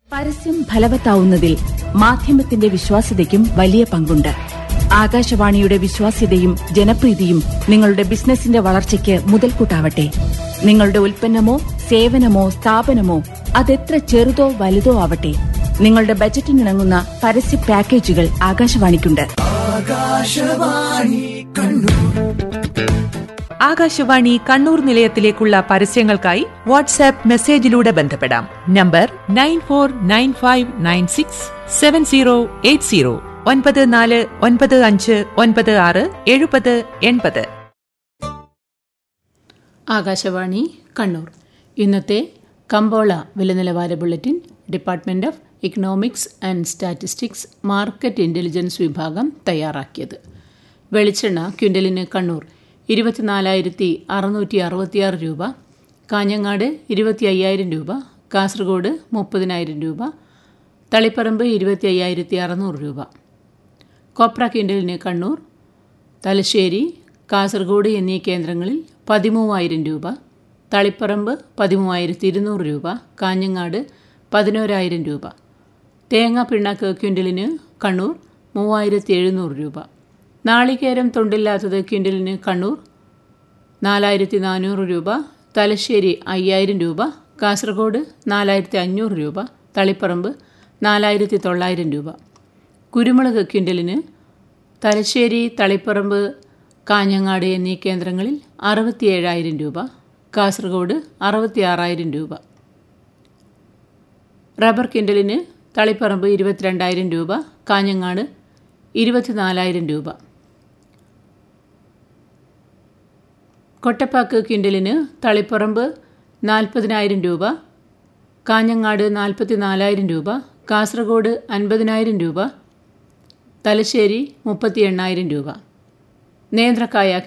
പരസ്യം ഫലവത്താവുന്നതിൽ മാധ്യമത്തിന്റെ വിശ്വാസ്യതയ്ക്കും വലിയ പങ്കുണ്ട് ആകാശവാണിയുടെ വിശ്വാസ്യതയും ജനപ്രീതിയും നിങ്ങളുടെ ബിസിനസിന്റെ വളർച്ചയ്ക്ക് മുതൽക്കൂട്ടാവട്ടെ നിങ്ങളുടെ ഉൽപ്പന്നമോ സേവനമോ സ്ഥാപനമോ അതെത്ര ചെറുതോ വലുതോ ആവട്ടെ നിങ്ങളുടെ ബജറ്റിനിണങ്ങുന്ന പരസ്യ പാക്കേജുകൾ ആകാശവാണിക്കുണ്ട് ആകാശവാണി കണ്ണൂർ നിലയത്തിലേക്കുള്ള പരസ്യങ്ങൾക്കായി വാട്സാപ്പ് മെസ്സേജിലൂടെ ബന്ധപ്പെടാം number nine four nine five nine six seven zero eight zero ഒൻപത് നാല് ഒൻപത് അഞ്ച് ഒൻപത് ആറ് എഴുപത് എൺപത് ആകാശവാണി കണ്ണൂർ ഇന്നത്തെ കമ്പോള വില നിലവാര bulletin department of economics and statistics market intelligence വിഭാഗം തയ്യാറാക്കിയത് വെളിച്ചെണ്ണ ക്വിൻ്റലിന് കണ്ണൂർ ഇരുപത്തിനാലായിരത്തി അറുന്നൂറ്റി അറുപത്തിയാറ് രൂപ കാഞ്ഞങ്ങാട് ഇരുപത്തി അയ്യായിരം രൂപ കാസർഗോഡ് മുപ്പതിനായിരം രൂപ തളിപ്പറമ്പ് ഇരുപത്തി അയ്യായിരത്തി അറുന്നൂറ് രൂപ കോപ്ര ക്വിൻ്റലിന് കണ്ണൂർ തലശ്ശേരി കാസർഗോഡ് എന്നീ കേന്ദ്രങ്ങളിൽ പതിമൂവായിരം രൂപ തളിപ്പറമ്പ് പതിമൂവായിരത്തി ഇരുന്നൂറ് രൂപ കാഞ്ഞങ്ങാട് പതിനോരായിരം രൂപ തേങ്ങ പിണ്ണാക്ക് ക്വിൻ്റലിന് കണ്ണൂർ മൂവായിരത്തി എഴുന്നൂറ് രൂപ നാളികേരം തൊണ്ടില്ലാത്തത് ക്വിൻ്റലിന് കണ്ണൂർ നാലായിരത്തി നാനൂറ് രൂപ തലശ്ശേരി അയ്യായിരം രൂപ കാസർഗോഡ് നാലായിരത്തി അഞ്ഞൂറ് രൂപ തളിപ്പറമ്പ് നാലായിരത്തി തൊള്ളായിരം രൂപ കുരുമുളക് ക്വിൻ്റലിന് തലശ്ശേരി തളിപ്പറമ്പ് കാഞ്ഞങ്ങാട് എന്നീ കേന്ദ്രങ്ങളിൽ അറുപത്തിയേഴായിരം രൂപ കാസർഗോഡ് അറുപത്തിയാറായിരം രൂപ റബ്ബർ കിൻഡലിന് തളിപ്പറമ്പ് ഇരുപത്തിരണ്ടായിരം രൂപ കാഞ്ഞങ്ങാട് ഇരുപത്തിനാലായിരം രൂപ കൊട്ടപ്പാക്ക് കിൻഡലിന് തളിപ്പറമ്പ് നാൽപ്പതിനായിരം രൂപ കാഞ്ഞങ്ങാട് നാൽപ്പത്തി നാലായിരം രൂപ കാസർഗോഡ് അൻപതിനായിരം രൂപ തലശ്ശേരി മുപ്പത്തി എണ്ണായിരം രൂപ നേന്ത്രക്കായ